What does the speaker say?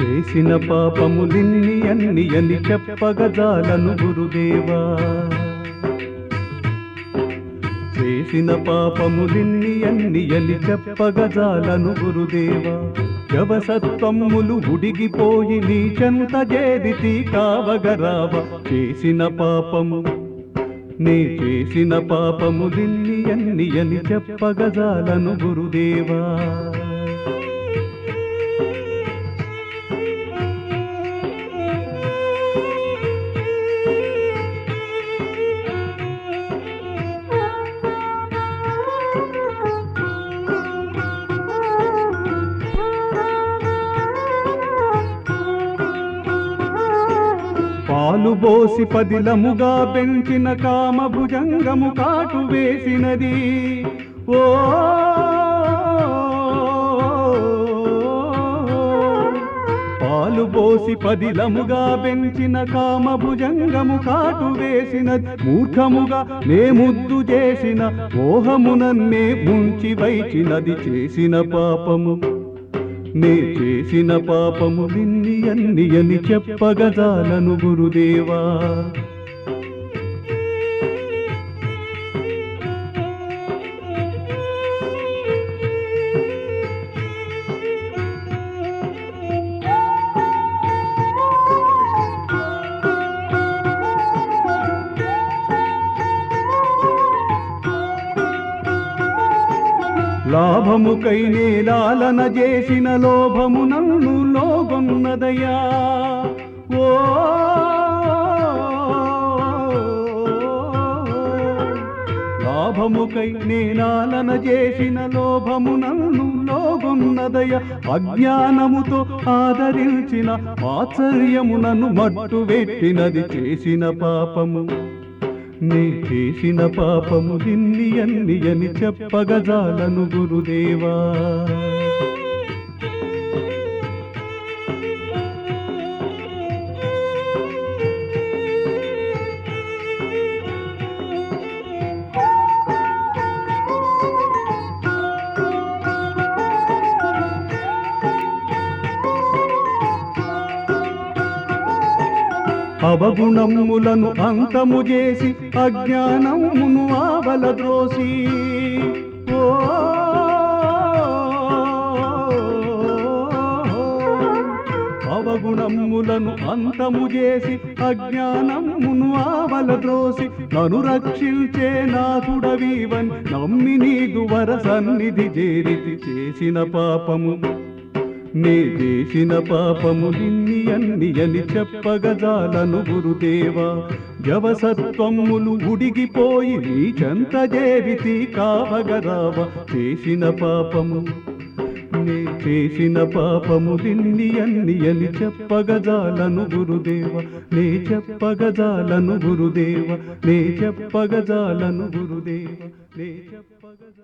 చేసిన పాపములిన్ని అన్ని అని చెప్పగజాలను గురుదేవా చేసిన పాపములిన్ని అన్ని అని చెప్పగజాలను గురుదేవా జవసత్వములు ఉడిగిపోయి నీ చెంత చేరితి కావగరావ చేసిన పాపము నే చేసిన పాపములిన్ని అన్ని అని చెప్పగజాలను గురుదేవా పాలు బోసి పదిలముగా పెంచిన కామ భుజంగము కాటు వేసినది ఓ పాలు పోసి పదిలముగా పెంచిన కామ భుజంగము కాటు వేసినది మూర్ఖముగా నే ముద్దు చేసిన మోహమునన్నే ముంచి వైచినది చేసిన పాపము నే చేసిన పాపము నిన్ని అన్ని అని చెప్పగజాలను గురుదేవా లాభముకై నేలాలన చేసిన లోభము నన్ను లోగొన్నదయ్యా ఓ లాభముకై నేనాలన చేసిన లోభము నన్ను లోగొన్నదయ్య అజ్ఞానముతో ఆదరించిన ఆశ్చర్యమునను మట్టు పెట్టినది చేసిన పాపము నీ చేసిన పాపము ఇన్ని అన్ని అని చెప్పగజాలను గురుదేవా అవగుణములను అంతము చేసి అజ్ఞానమును ఆవల ద్రోసి ఓ అవగుణములను అంతము చేసి అజ్ఞానమును ఆవల ద్రోసి నను రక్షించే నాథుడవీవన్ నమ్మి నీదు వర సన్నిధి చేరితి చేసిన పాపము నే చేసిన పాపము నిన్ని అన్ని అని చెప్పగజాలను గురుదేవా జవసత్వములు ఉడిగిపోయి నీ చెంత చేరితి కావగరావ చేసిన పాపము నే చేసిన పాపము నిన్ని అన్ని అని చెప్పగజాలను గురుదేవ నే చెప్పగజాలను గురుదేవ నే చెప్పగజాలను గురుదేవ నే చెప్పగజా